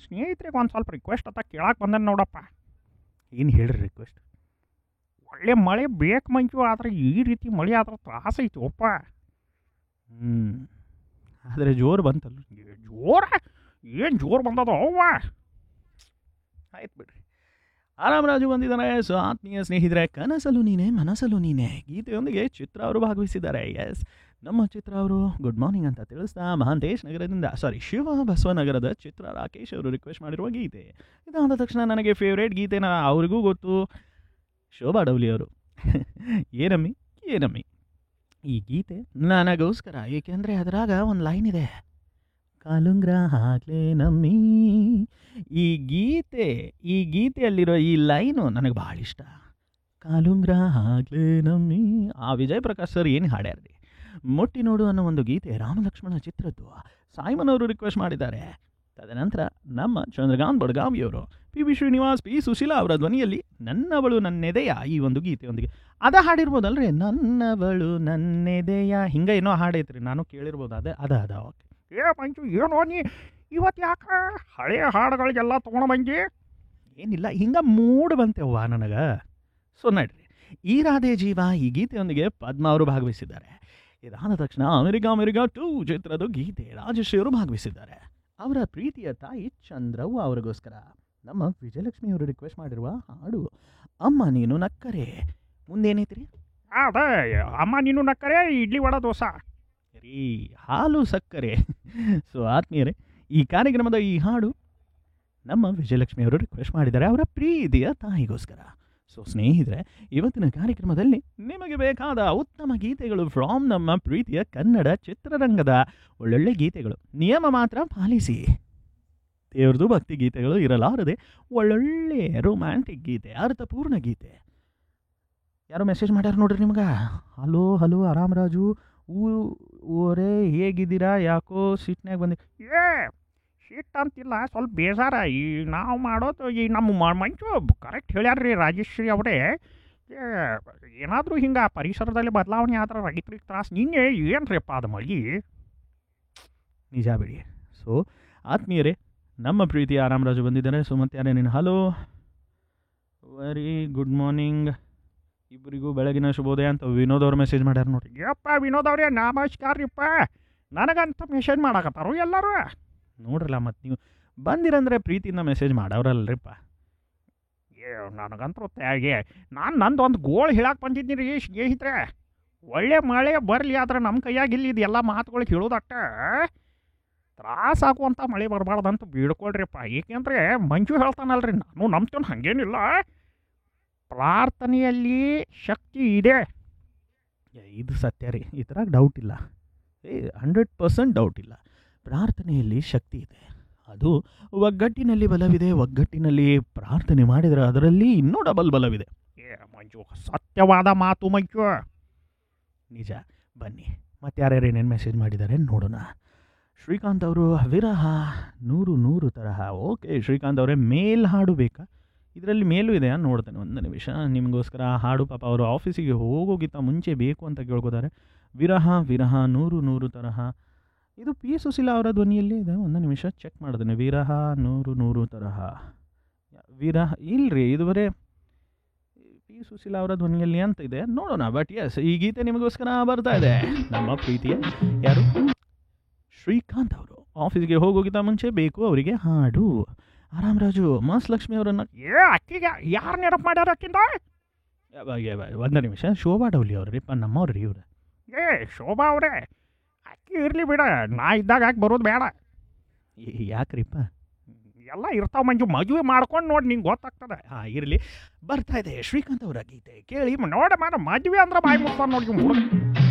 ಸ್ನೇಹಿತರಿಗೆ ಒಂದು ಸ್ವಲ್ಪ ರಿಕ್ವೆಸ್ಟ್ ಅಂತ ಕೇಳಕ್ಕೆ ಬಂದೇನೆ ನೋಡಪ್ಪ ಏನು ಹೇಳ್ರಿ ರಿಕ್ವೆಸ್ಟ್ ಒಳ್ಳೆ ಮಳೆ ಬೇಕು ಮಂಜು ಆದರೆ ಈ ರೀತಿ ಮಳೆ ಆದ್ರೆ ತ್ರಾಸ ಐತಿ ಒಪ್ಪ ಹ್ಞೂ ಆದರೆ ಜೋರು ಬಂತಲ್ಲ ಜೋರ ಏನು ಜೋರು ಬಂದದ ಅವ್ವ ಆಯ್ತು ಬಿಡ್ರಿ ಆರಾಮರಾಜು ಬಂದಿದ್ದಾರೆ ಸೊ ಆತ್ಮೀಯ ಸ್ನೇಹಿತರೆ ಕನಸಲು ನೀನೆ ಮನಸ್ಸಲು ನೀನೆ ಗೀತೆಯೊಂದಿಗೆ ಚಿತ್ರ ಅವರು ಭಾಗವಹಿಸಿದ್ದಾರೆ ಎಸ್ ನಮ್ಮ ಚಿತ್ರ ಅವರು ಗುಡ್ ಮಾರ್ನಿಂಗ್ ಅಂತ ತಿಳಿಸ್ತಾ ಮಹಾಂತೇಶ್ ನಗರದಿಂದ ಸಾರಿ ಶಿವ ಬಸವನಗರದ ಚಿತ್ರ ರಾಕೇಶ್ ಅವರು ರಿಕ್ವೆಸ್ಟ್ ಮಾಡಿರುವ ಗೀತೆ ಇದಾದ ತಕ್ಷಣ ನನಗೆ ಫೇವ್ರೇಟ್ ಗೀತೆನ ಅವ್ರಿಗೂ ಗೊತ್ತು ಶೋಭಾ ಡೌಲಿ ಅವರು ಏನಮ್ಮಿ ಏನಮ್ಮಿ ಈ ಗೀತೆ ನನಗೋಸ್ಕರ ಏಕೆಂದರೆ ಅದರಾಗ ಒಂದು ಲೈನ್ ಇದೆ ಕಾಲುಂಗ್ರ ಹಾಕ್ಲೆ ನಮ್ಮಿ ಈ ಗೀತೆ ಈ ಗೀತೆಯಲ್ಲಿರೋ ಈ ಲೈನು ನನಗೆ ಭಾಳ ಇಷ್ಟ ಕಾಲುಂಗ್ರ ಹಾಕ್ಲೆ ನಮ್ಮಿ ಆ ವಿಜಯ್ ಪ್ರಕಾಶ್ ಸರ್ ಏನು ಹಾಡ್ಯಾರ್ರಿ ಮುಟ್ಟಿ ನೋಡು ಅನ್ನೋ ಒಂದು ಗೀತೆ ರಾಮಲಕ್ಷ್ಮಣ ಚಿತ್ರದ್ದು ಸಾಯ್ಮನ್ ಅವರು ರಿಕ್ವೆಸ್ಟ್ ಮಾಡಿದ್ದಾರೆ ತದನಂತರ ನಮ್ಮ ಚಂದ್ರಕಾಂತ್ ಬಡ್ಗಾವಿಯವರು P V Srinivas P Susheela ಅವರ ಧ್ವನಿಯಲ್ಲಿ ನನ್ನವಳು ನನ್ನೆದೆಯ ಈ ಒಂದು ಗೀತೆಯೊಂದಿಗೆ ಅದ ಹಾಡಿರ್ಬೋದಲ್ರಿ ನನ್ನವಳು ನನ್ನೆದೆಯ ಹಿಂಗೆ ಏನೋ ಹಾಡೈತ್ರಿ ನಾನು ಕೇಳಿರ್ಬೋದು ಅದೇ ಅದ ಅದ ಓಕೆ ಏ ಮಂಜು ಏನೋ ನೀ ಇವತ್ತು ಯಾಕೆ ಹಳೆಯ ಹಾಡುಗಳಿಗೆಲ್ಲ ತೊಗೊಂಡು ಬಂದಿ ಏನಿಲ್ಲ ಹಿಂಗೆ ಮೂಡ್ ಬಂತೆವ್ವ ನನಗೆ ಸೊ ನಡ್ರಿ ಈ ರಾಧೆ ಜೀವ ಈ ಗೀತೆಯೊಂದಿಗೆ ಪದ್ಮ ಅವರು ಭಾಗವಹಿಸಿದ್ದಾರೆ ಇದಾದ ತಕ್ಷಣ ಅಮೆರಿಕ ಅಮೆರಿಕ ಟೂ ಚಿತ್ರದ ಗೀತೆ ರಾಜಶ್ರೀ ಅವರು ಭಾಗವಹಿಸಿದ್ದಾರೆ ಅವರ ಪ್ರೀತಿಯ ತಾಯಿ ಚಂದ್ರವ್ವ ಅವರಿಗೋಸ್ಕರ ನಮ್ಮ ವಿಜಯಲಕ್ಷ್ಮಿ ಅವರು ರಿಕ್ವೆಸ್ಟ್ ಮಾಡಿರುವ ಹಾಡು ಅಮ್ಮ ನೀನು ನಕ್ಕರೆ ಮುಂದೇನೈತ್ರಿ ಅದೇ ಅಮ್ಮ ನೀನು ನಕ್ಕರೆ ಇಡ್ಲಿ ವಡ ದೋಸೆ ರೀ ಹಾಲು ಸಕ್ಕರೆ ಸೊ ಆತ್ಮೀಯರೇ ಈ ಕಾರ್ಯಕ್ರಮದ ಈ ಹಾಡು ನಮ್ಮ ವಿಜಯಲಕ್ಷ್ಮಿ ಅವರು ರಿಕ್ವೆಸ್ಟ್ ಮಾಡಿದ್ದಾರೆ ಅವರ ಪ್ರೀತಿಯ ತಾಯಿಗೋಸ್ಕರ ಸೊ ಸ್ನೇಹಿತರೆ ಇವತ್ತಿನ ಕಾರ್ಯಕ್ರಮದಲ್ಲಿ ನಿಮಗೆ ಬೇಕಾದ ಉತ್ತಮ ಗೀತೆಗಳು ಫ್ರಾಮ್ ನಮ್ಮ ಪ್ರೀತಿಯ ಕನ್ನಡ ಚಿತ್ರರಂಗದ ಒಳ್ಳೊಳ್ಳೆ ಗೀತೆಗಳು ನಿಯಮ ಮಾತ್ರ ಪಾಲಿಸಿ ದೇವ್ರದ್ದು ಭಕ್ತಿ ಗೀತೆಗಳು ಇರಲಾರದೆ ಒಳ್ಳೊಳ್ಳೆ ರೊಮ್ಯಾಂಟಿಕ್ ಗೀತೆ ಅರ್ಥಪೂರ್ಣ ಗೀತೆ ಯಾರೋ ಮೆಸೇಜ್ ಮಾಡ್ಯಾರ ನೋಡ್ರಿ ನಿಮ್ಗೆ ಹಲೋ ಹಲೋ ಆರಾಮರಾಜು ಊ ಓರೇ ಹೇಗಿದ್ದೀರಾ ಯಾಕೋ ಸಿಟ್ನಾಗ ಬಂದಿ ಏ ಶೀಟ್ ಅಂತಿಲ್ಲ ಸ್ವಲ್ಪ ಬೇಜಾರ ಈ ನಾವು ಮಾಡೋದು ಈ ನಮ್ಮ ಮ- ಮಂಜು ಕರೆಕ್ಟ್ ಹೇಳ್ಯಾರ್ರಿ ರಾಜಶ್ರೀ ಅವರೇ ಏನಾದರೂ ಹಿಂಗೆ ಪರಿಸರದಲ್ಲಿ ಬದಲಾವಣೆ ಆದ್ರೆ ರೈತರಿಗೆ ತ್ರಾಸ ನಿನ್ನೆ ಏನ್ರಿಪ್ಪ ಅದು ಮಳಿ ನಿಜ ಬಿಡಿ ಸೊ ಆತ್ಮೀಯರೇ ನಮ್ಮ ಪ್ರೀತಿ ಆರಾಮರಾಜು ಬಂದಿದ್ದಾರೆ ಸೊ ಮತ್ತೆ ಯಾರೇ ನೀನು ಹಲೋ ವೆರಿ ಗುಡ್ ಮಾರ್ನಿಂಗ್ ಇಬ್ಬರಿಗೂ ಬೆಳಗಿನ ಶುಭೋದಯ ಅಂತ ವಿನೋದ್ ಅವ್ರು ಮೆಸೇಜ್ ಮಾಡ್ಯಾರ ನೋಡಿ ಯಪ್ಪ ವಿನೋದ್ ಅವ್ರೆ ನಮಸ್ಕಾರ ರೀಪ್ಪ ನನಗಂತ ಮೆಸೇಜ್ ಮಾಡಕತ್ತಾರು ಎಲ್ಲರೂ ನೋಡ್ರಲ್ಲ ಮತ್ತು ನೀವು ಬಂದಿರಂದ್ರೆ ಪ್ರೀತಿಯಿಂದ ಮೆಸೇಜ್ ಮಾಡವ್ರಲ್ರಿಪ್ಪ ಏ ನನಗಂತೂ ತ್ಯಾಗೆ ನಾನು ನಂದು ಒಂದು ಗೋಳು ಹೇಳಕ್ಕೆ ಬಂದಿದ್ದೀನಿ ರೀ ಸ್ನೇಹಿತರೆ ಒಳ್ಳೆ ಮಳೆ ಬರಲಿ ಆದ್ರೆ ನಮ್ಮ ಕೈಯಾಗಿಲ್ಲ ಇದೆಲ್ಲ ಮಾತುಗಳು ಹೇಳೋದಟ್ಟ ತ್ರಾಸ ಆಗುವಂಥ ಮಳೆ ಬರಬಾರ್ದಂತ ಬೀಳ್ಕೊಳ್ರಿಪ್ಪ ಏಕೆಂದರೆ ಮಂಜು ಹೇಳ್ತಾನಲ್ರಿ ನಾನು ನಂಬ್ತೇನೆ ಹಾಗೇನಿಲ್ಲ ಪ್ರಾರ್ಥನೆಯಲ್ಲಿ ಶಕ್ತಿ ಇದೆ ಏ, ಇದು ಸತ್ಯ ರೀ ಈ ಥರ ಡೌಟ್ ಇಲ್ಲ ಏ ಹಂಡ್ರೆಡ್ ಪರ್ಸೆಂಟ್ ಡೌಟ್ ಇಲ್ಲ ಪ್ರಾರ್ಥನೆಯಲ್ಲಿ ಶಕ್ತಿ ಇದೆ ಅದು ಒಗ್ಗಟ್ಟಿನಲ್ಲಿ ಬಲವಿದೆ ಒಗ್ಗಟ್ಟಿನಲ್ಲಿ ಪ್ರಾರ್ಥನೆ ಮಾಡಿದರೆ ಅದರಲ್ಲಿ ಇನ್ನೂ ಡಬಲ್ ಬಲವಿದೆ ಏ ಮಂಜು ಸತ್ಯವಾದ ಮಾತು ಮಂಜು ನಿಜ ಬನ್ನಿ ಮತ್ತೆ ಯಾರ್ಯಾರು ಏನೇನು ಮೆಸೇಜ್ ಮಾಡಿದ್ದಾರೆ ನೋಡೋಣ ಶ್ರೀಕಾಂತ್ ಅವರು ವಿರಹ ನೂರು ನೂರು ತರಹ ಓಕೆ ಶ್ರೀಕಾಂತ್ ಅವರೇ ಮೇಲ್ ಹಾಡು ಬೇಕಾ ಇದರಲ್ಲಿ ಮೇಲೂ ಇದೆ ನೋಡ್ತೇನೆ ಒಂದು ನಿಮಿಷ ನಿಮಗೋಸ್ಕರ ಆ ಹಾಡು ಪಾಪ ಅವರು ಆಫೀಸಿಗೆ ಹೋಗೋಗಿಂತ ಮುಂಚೆ ಬೇಕು ಅಂತ ಕೇಳ್ಕೊತಾರೆ ವಿರಹ ವಿರಹ ನೂರು ನೂರು ತರಹ ಇದು ಪಿ ಸುಶೀಲಾ ಅವರ ಧ್ವನಿಯಲ್ಲಿ ಇದೆ ಒಂದು ನಿಮಿಷ ಚೆಕ್ ಮಾಡಿದ್ದೇನೆ ವಿರಹ ನೂರು ನೂರು ತರಹ ವಿರಹ ಇಲ್ರಿ ಇದು ಬರೇ ಪಿ ಸುಶೀಲಾ ಅವರ ಧ್ವನಿಯಲ್ಲಿ ಅಂತ ಇದೆ ನೋಡೋಣ ಬಟ್ ಎಸ್ ಈ ಗೀತೆ ನಿಮಗೋಸ್ಕರ ಬರ್ತಾ ಇದೆ ನಮ್ಮ ಪ್ರೀತಿಯ ಯಾರು ಶ್ರೀಕಾಂತ್ ಅವರು ಆಫೀಸ್ಗೆ ಹೋಗೋಗಿಂತ ಮುಂಚೆ ಬೇಕು ಅವರಿಗೆ ಹಾಡು ಆರಾಮರಾಜು ಮಾಸ್ ಲಕ್ಷ್ಮಿ ಅವರನ್ನು ಏ ಅಕ್ಕಿಗೆ ಯಾರು ನೆನಪು ಮಾಡ್ಯಾರ ಅಕ್ಕಿಂದ ಒಂದು ನಿಮಿಷ ಶೋಭಾ ಡೌಲಿ ಅವ್ರು ರೀ ನಮ್ಮವ್ರು ರೀ ಇವ್ರು ಏ ಶೋಭಾ ಅವರೇ ಅಕ್ಕಿ ಇರಲಿ ಬಿಡ ನಾ ಇದ್ದಾಗ ಯಾಕೆ ಬರೋದು ಬೇಡ ಯಾಕ್ರಿಪ್ಪ ಎಲ್ಲ ಇರ್ತಾವ ಮಂಜು ಮದುವೆ ಮಾಡ್ಕೊಂಡು ನೋಡಿ ನಿಂಗೆ ಗೊತ್ತಾಗ್ತದೆ ಹಾಂ ಇರಲಿ ಬರ್ತಾ ಇದೆ ಶ್ರೀಕಾಂತ್ ಅವರ ಗೀತೆ ಕೇಳಿ ನೋಡ ಮಾಡ ಮದುವೆ ಅಂದ್ರೆ ಬಾಯಿ ಮುಟ್ಕೊಂಡು ನೋಡಿ